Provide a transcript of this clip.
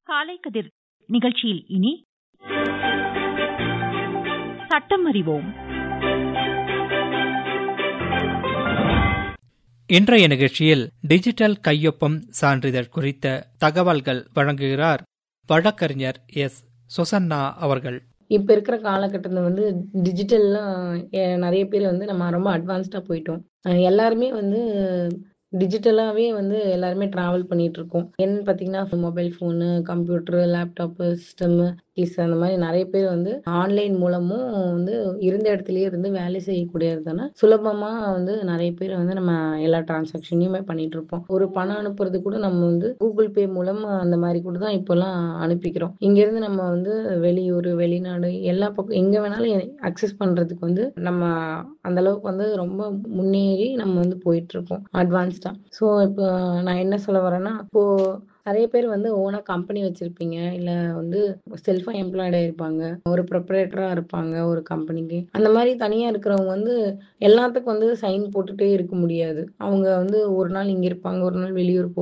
காலை கதிர் நிகழ்ச்சியில் இனி சட்டம் அறிவோம் இன்றைய நிகழ்ச்சியில் டிஜிட்டல் கையொப்பம் சான்றிதழ் குறித்த தகவல்கள் வழங்குகிறார் வழக்கறிஞர் எஸ் சுசன்னா அவர்கள் இப்போ இருக்கிற காலகட்டத்தில் வந்து டிஜிட்டல்லாம் நிறைய பேர் வந்து நம்ம ரொம்ப அட்வான்ஸ்டாக போயிட்டோம் அஹ் எல்லாருமே வந்து டிஜிட்டலாகவே வந்து எல்லாருமே ட்ராவல் பண்ணிட்டு இருக்கோம் என்னன்னு பார்த்தீங்கன்னா mobile phone computer laptop system keys அந்த மாதிரி நிறைய பேர் வந்து ஆன்லைன் மூலமும் வந்து இருந்த இடத்துலயே இருந்து வேலை செய்யக்கூடியதுதானே சுலபமாக வந்து நிறைய பேர் வந்து நம்ம எல்லா டிரான்சாக்ஷனையுமே பண்ணிட்டு இருப்போம் ஒரு பணம் அனுப்புறது கூட நம்ம வந்து கூகுள் பே மூலம் அந்த மாதிரி கூட தான் இப்போல்லாம் அனுப்பிக்கிறோம் இங்கேருந்து நம்ம வந்து வெளியூர் வெளிநாடு எல்லா பக்கம் எங்கே வேணாலும் அக்சஸ் பண்ணுறதுக்கு வந்து நம்ம அந்த அளவுக்கு வந்து ரொம்ப முன்னேறி நம்ம வந்து போயிட்டு இருக்கோம் அட்வான்ஸ்டா ஸோ இப்போ நான் என்ன சொல்ல வரேன்னா இப்போ நிறைய பேர் வந்து ஓனா கம்பெனி வச்சிருப்பீங்க இல்ல வந்து செல்ஃபா எம்ப்ளாய்டா இருப்பாங்க ஒரு ப்ரொப்ரேட்டரா இருப்பாங்க ஒரு கம்பெனிக்கு அந்த மாதிரி தனியா இருக்கிறவங்க வந்து எல்லாத்துக்கும் வந்து சைன் போட்டுட்டே இருக்க முடியாது அவங்க வந்து ஒரு நாள் இங்க இருப்பாங்க ஒரு நாள் வெளியூர் போ